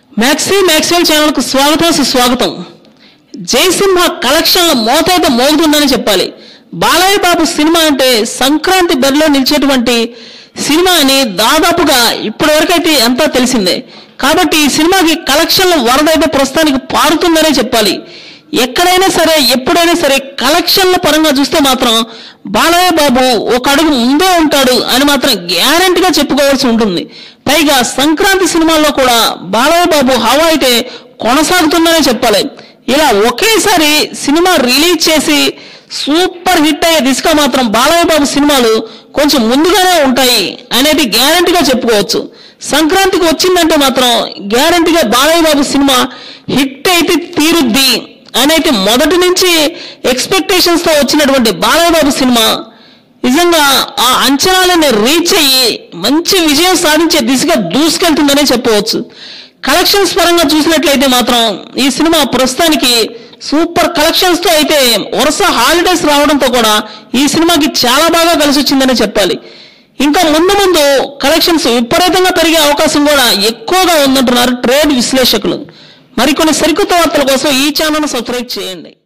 maxi Maxwell ఛానల్కు స్వాగతం సుస్వాగతం జయసింహ కలెక్షన్ల మోతాదు మోగుతుందని చెప్పాలి బాలయ్య బాబు సినిమా అంటే సంక్రాంతి బరిలో నిలిచేటువంటి సినిమా అని దాదాపుగా ఇప్పటివరకైతే ఎంతో తెలిసిందే కాబట్టి ఈ సినిమాకి కలెక్షన్ల వరదైతే ప్రస్తుతానికి పారుతుందనే చెప్పాలి ఎక్కడైనా సరే ఎప్పుడైనా సరే కలెక్షన్ల పరంగా చూస్తే మాత్రం బాలయ్య బాబు ఒక అడుగు ముందే ఉంటాడు అని మాత్రం గ్యారంటీగా చెప్పుకోవాల్సి ఉంటుంది పైగా సంక్రాంతి సినిమాల్లో కూడా బాలయ్య బాబు హవా అయితే కొనసాగుతుందనే చెప్పాలి ఇలా ఒకేసారి సినిమా రిలీజ్ చేసి సూపర్ హిట్ అయ్యే దిశగా మాత్రం బాలయ్య బాబు సినిమాలు కొంచెం ముందుగానే ఉంటాయి అనేది గ్యారంటీగా చెప్పుకోవచ్చు సంక్రాంతికి వచ్చిందంటే మాత్రం గ్యారంటీగా బాలయ్య బాబు సినిమా హిట్ అయితే తీరుద్ది అనేది మొదటి నుంచి ఎక్స్పెక్టేషన్స్ తో వచ్చినటువంటి బాలయ్య బాబు సినిమా నిజంగా ఆ అంచనాలని రీచ్ అయ్యి మంచి విజయం సాధించే దిశగా దూసుకెళ్తుందనే చెప్పవచ్చు కలెక్షన్స్ పరంగా చూసినట్లయితే మాత్రం ఈ సినిమా ప్రస్తుతానికి సూపర్ కలెక్షన్స్ తో అయితే వరుస హాలిడేస్ రావడంతో కూడా ఈ సినిమాకి చాలా బాగా కలిసి వచ్చిందనే చెప్పాలి ఇంకా ముందు ముందు కలెక్షన్స్ విపరీతంగా పెరిగే అవకాశం కూడా ఎక్కువగా ఉందంటున్నారు ట్రేడ్ విశ్లేషకులు మరికొన్ని సరికొత్త వార్తల కోసం ఈ ఛానల్ సబ్స్క్రైబ్ చేయండి